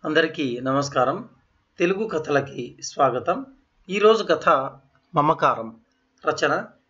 అందరికీ నమస్కారం తెలుగు కథలకి స్వాగతం ఈరోజు కథ మమకారం రచన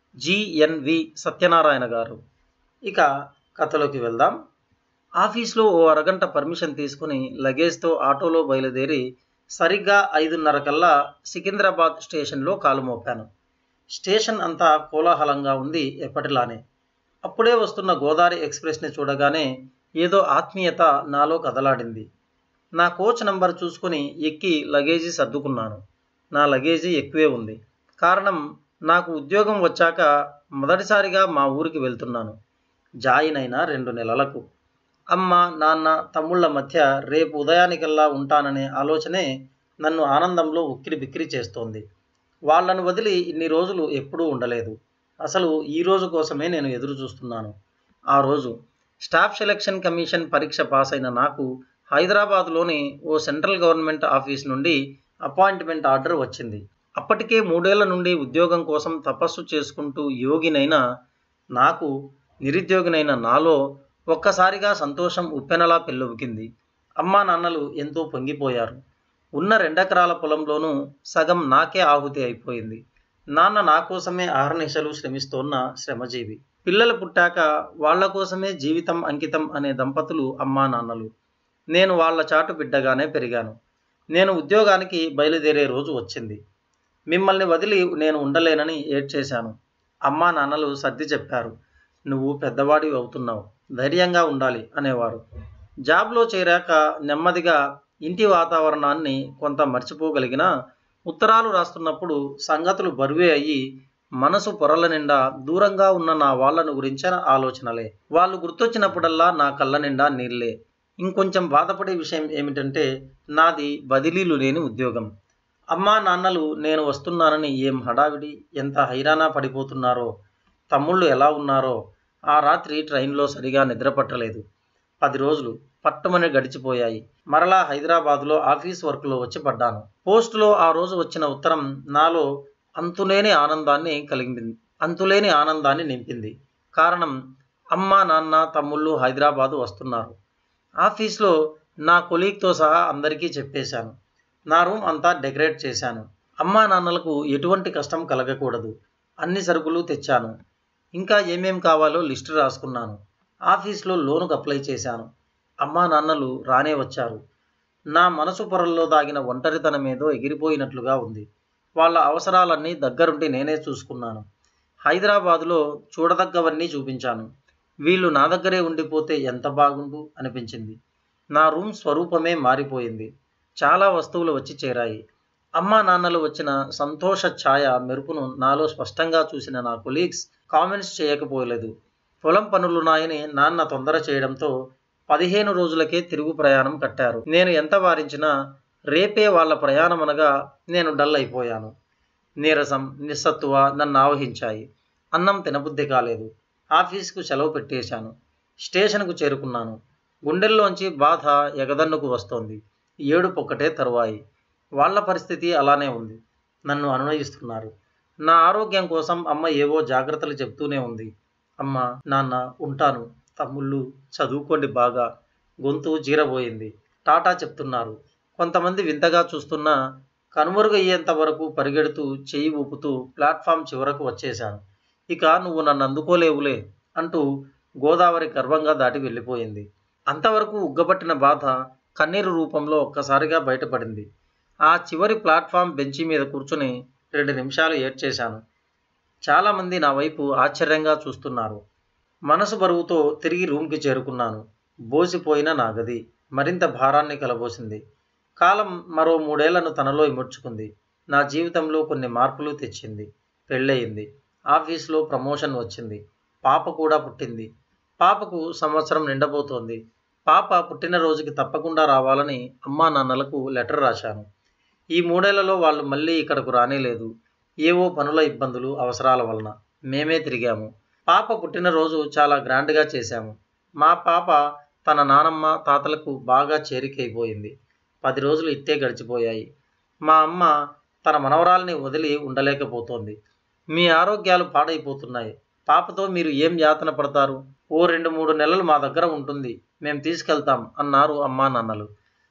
జిఎన్వి సత్యనారాయణ గారు ఇక కథలోకి వెళ్దాం ఆఫీస్లో ఓ అరగంట పర్మిషన్ తీసుకుని లగేజ్తో ఆటోలో బయలుదేరి సరిగ్గా ఐదున్నర కల్లా సికింద్రాబాద్ స్టేషన్లో కాలు మోపాను స్టేషన్ అంతా కోలాహలంగా ఉంది ఎప్పటిలానే అప్పుడే వస్తున్న గోదావరి ఎక్స్ప్రెస్ని చూడగానే ఏదో ఆత్మీయత నాలో కదలాడింది నా కోచ్ నంబర్ చూసుకుని ఎక్కి లగేజీ సర్దుకున్నాను నా లగేజీ ఎక్కువే ఉంది కారణం నాకు ఉద్యోగం వచ్చాక మొదటిసారిగా మా ఊరికి వెళ్తున్నాను జాయిన్ అయిన రెండు నెలలకు అమ్మ నాన్న తమ్ముళ్ళ మధ్య రేపు ఉదయానికల్లా ఉంటాననే ఆలోచనే నన్ను ఆనందంలో ఉక్కిరి బిక్కిరి చేస్తోంది వాళ్ళను వదిలి ఇన్ని రోజులు ఎప్పుడూ ఉండలేదు అసలు ఈ రోజు కోసమే నేను ఎదురు చూస్తున్నాను ఆ రోజు స్టాఫ్ సెలక్షన్ కమిషన్ పరీక్ష పాస్ అయిన నాకు హైదరాబాద్లోని ఓ సెంట్రల్ గవర్నమెంట్ ఆఫీస్ నుండి అపాయింట్మెంట్ ఆర్డర్ వచ్చింది అప్పటికే మూడేళ్ల నుండి ఉద్యోగం కోసం తపస్సు చేసుకుంటూ యోగినైన నాకు నిరుద్యోగినైన నాలో ఒక్కసారిగా సంతోషం ఉప్పెనలా పెళ్ళొవికింది అమ్మా నాన్నలు ఎంతో పొంగిపోయారు ఉన్న రెండెకరాల పొలంలోనూ సగం నాకే ఆహుతి అయిపోయింది నాన్న నా కోసమే ఆహర్నిశలు శ్రమిస్తోన్న శ్రమజీవి పిల్లలు పుట్టాక వాళ్ల కోసమే జీవితం అంకితం అనే దంపతులు అమ్మా నాన్నలు నేను వాళ్ళ చాటు బిడ్డగానే పెరిగాను నేను ఉద్యోగానికి బయలుదేరే రోజు వచ్చింది మిమ్మల్ని వదిలి నేను ఉండలేనని ఏడ్చేశాను అమ్మా నాన్నలు సర్ది చెప్పారు నువ్వు పెద్దవాడివి అవుతున్నావు ధైర్యంగా ఉండాలి అనేవారు జాబ్లో చేరాక నెమ్మదిగా ఇంటి వాతావరణాన్ని కొంత మర్చిపోగలిగినా ఉత్తరాలు రాస్తున్నప్పుడు సంగతులు బరువే అయ్యి మనసు పొరల నిండా దూరంగా ఉన్న నా వాళ్ళను గురించిన ఆలోచనలే వాళ్ళు గుర్తొచ్చినప్పుడల్లా నా కళ్ళ నిండా నీళ్ళే ఇంకొంచెం బాధపడే విషయం ఏమిటంటే నాది బదిలీలు లేని ఉద్యోగం అమ్మా నాన్నలు నేను వస్తున్నానని ఏం హడావిడి ఎంత హైరానా పడిపోతున్నారో తమ్ముళ్ళు ఎలా ఉన్నారో ఆ రాత్రి ట్రైన్లో సరిగా నిద్రపట్టలేదు పది రోజులు పట్టమని గడిచిపోయాయి మరలా హైదరాబాదులో ఆఫీస్ వర్క్లో వచ్చి పడ్డాను పోస్టులో ఆ రోజు వచ్చిన ఉత్తరం నాలో అంతులేని ఆనందాన్ని కలిగింది అంతులేని ఆనందాన్ని నింపింది కారణం అమ్మ నాన్న తమ్ముళ్ళు హైదరాబాదు వస్తున్నారు ఆఫీస్లో నా కొలీగ్తో సహా అందరికీ చెప్పేశాను నా రూమ్ అంతా డెకరేట్ చేశాను అమ్మా నాన్నలకు ఎటువంటి కష్టం కలగకూడదు అన్ని సరుకులు తెచ్చాను ఇంకా ఏమేం కావాలో లిస్టు రాసుకున్నాను ఆఫీస్లో లోనుకు అప్లై చేశాను అమ్మా నాన్నలు రానే వచ్చారు నా మనసు పొరల్లో దాగిన ఒంటరితనమేదో ఎగిరిపోయినట్లుగా ఉంది వాళ్ళ అవసరాలన్నీ దగ్గరుండి నేనే చూసుకున్నాను హైదరాబాదులో చూడదగ్గవన్నీ చూపించాను వీళ్ళు నా దగ్గరే ఉండిపోతే ఎంత బాగుండు అనిపించింది నా రూమ్ స్వరూపమే మారిపోయింది చాలా వస్తువులు వచ్చి చేరాయి అమ్మా నాన్నలు వచ్చిన సంతోష ఛాయ మెరుపును నాలో స్పష్టంగా చూసిన నా కొలీగ్స్ కామెంట్స్ చేయకపోలేదు పొలం పనులున్నాయని నాన్న తొందర చేయడంతో పదిహేను రోజులకే తిరుగు ప్రయాణం కట్టారు నేను ఎంత వారించినా రేపే వాళ్ళ ప్రయాణం అనగా నేను డల్ అయిపోయాను నీరసం నిస్సత్తువ నన్ను ఆవహించాయి అన్నం తినబుద్ధి కాలేదు ఆఫీస్కు సెలవు పెట్టేశాను స్టేషన్కు చేరుకున్నాను గుండెల్లోంచి బాధ ఎగదన్నుకు వస్తోంది ఏడుపు ఒక్కటే తరువాయి వాళ్ళ పరిస్థితి అలానే ఉంది నన్ను అనునయిస్తున్నారు నా ఆరోగ్యం కోసం అమ్మ ఏవో జాగ్రత్తలు చెప్తూనే ఉంది అమ్మ నాన్న ఉంటాను తమ్ముళ్ళు చదువుకోండి బాగా గొంతు జీరబోయింది టాటా చెప్తున్నారు కొంతమంది వింతగా చూస్తున్నా కనుమరుగయ్యేంత వరకు పరిగెడుతూ చెయ్యి ఊపుతూ ప్లాట్ఫామ్ చివరకు వచ్చేశాను ఇక నువ్వు నన్ను అందుకోలేవులే అంటూ గోదావరి గర్వంగా దాటి వెళ్ళిపోయింది అంతవరకు ఉగ్గబట్టిన బాధ కన్నీరు రూపంలో ఒక్కసారిగా బయటపడింది ఆ చివరి ప్లాట్ఫామ్ బెంచి మీద కూర్చుని రెండు నిమిషాలు ఏడ్చేశాను చాలామంది నా వైపు ఆశ్చర్యంగా చూస్తున్నారు మనసు బరువుతో తిరిగి రూమ్కి చేరుకున్నాను బోసిపోయిన నా గది మరింత భారాన్ని కలబోసింది కాలం మరో మూడేళ్లను తనలో ఇముడ్చుకుంది నా జీవితంలో కొన్ని మార్పులు తెచ్చింది పెళ్ళయింది ఆఫీస్లో ప్రమోషన్ వచ్చింది పాప కూడా పుట్టింది పాపకు సంవత్సరం నిండబోతోంది పాప పుట్టినరోజుకి తప్పకుండా రావాలని అమ్మా నాన్నలకు లెటర్ రాశాను ఈ మూడేళ్లలో వాళ్ళు మళ్ళీ ఇక్కడకు రానేలేదు ఏవో పనుల ఇబ్బందులు అవసరాల వలన మేమే తిరిగాము పాప పుట్టినరోజు చాలా గ్రాండ్గా చేశాము మా పాప తన నానమ్మ తాతలకు బాగా చేరికైపోయింది పది రోజులు ఇట్టే గడిచిపోయాయి మా అమ్మ తన మనవరాల్ని వదిలి ఉండలేకపోతోంది మీ ఆరోగ్యాలు పాడైపోతున్నాయి పాపతో మీరు ఏం యాతన పడతారు ఓ రెండు మూడు నెలలు మా దగ్గర ఉంటుంది మేం తీసుకెళ్తాం అన్నారు అమ్మా నాన్నలు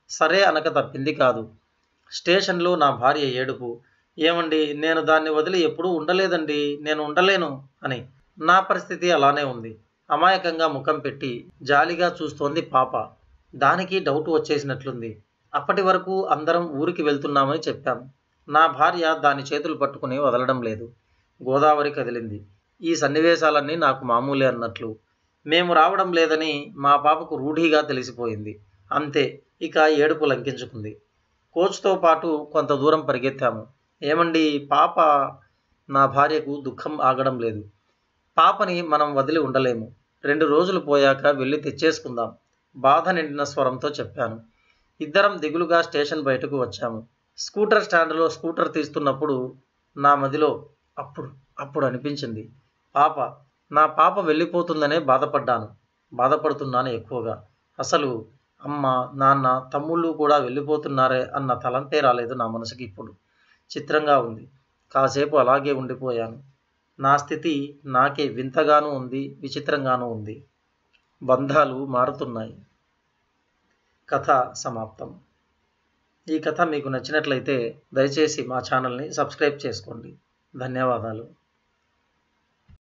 సరే అనక తప్పింది కాదు స్టేషన్లో నా భార్య ఏడుపు ఏమండి నేను దాన్ని వదిలి ఎప్పుడూ ఉండలేదండి నేను ఉండలేను అని నా పరిస్థితి అలానే ఉంది అమాయకంగా ముఖం పెట్టి జాలిగా చూస్తోంది పాప దానికి డౌట్ వచ్చేసినట్లుంది అప్పటి వరకు అందరం ఊరికి వెళ్తున్నామని చెప్పాం నా భార్య దాని చేతులు పట్టుకుని వదలడం లేదు గోదావరి కదిలింది ఈ సన్నివేశాలన్నీ నాకు మామూలే అన్నట్లు మేము రావడం లేదని మా పాపకు రూఢీగా తెలిసిపోయింది అంతే ఇక ఏడుపు లంకించుకుంది కోచ్తో పాటు కొంత దూరం పరిగెత్తాము ఏమండి పాప నా భార్యకు దుఃఖం ఆగడం లేదు పాపని మనం వదిలి ఉండలేము రెండు రోజులు పోయాక వెళ్ళి తెచ్చేసుకుందాం బాధ నిండిన స్వరంతో చెప్పాను ఇద్దరం దిగులుగా స్టేషన్ బయటకు వచ్చాము స్కూటర్ స్టాండ్లో స్కూటర్ తీస్తున్నప్పుడు నా మదిలో అప్పుడు అప్పుడు అనిపించింది పాప నా పాప వెళ్ళిపోతుందనే బాధపడ్డాను బాధపడుతున్నాను ఎక్కువగా అసలు అమ్మ నాన్న తమ్ముళ్ళు కూడా వెళ్ళిపోతున్నారే అన్న తలంపే రాలేదు నా మనసుకి ఇప్పుడు చిత్రంగా ఉంది కాసేపు అలాగే ఉండిపోయాను నా స్థితి నాకే వింతగానూ ఉంది విచిత్రంగానూ ఉంది బంధాలు మారుతున్నాయి కథ సమాప్తం ఈ కథ మీకు నచ్చినట్లయితే దయచేసి మా ఛానల్ని సబ్స్క్రైబ్ చేసుకోండి ధన్యవాదాలు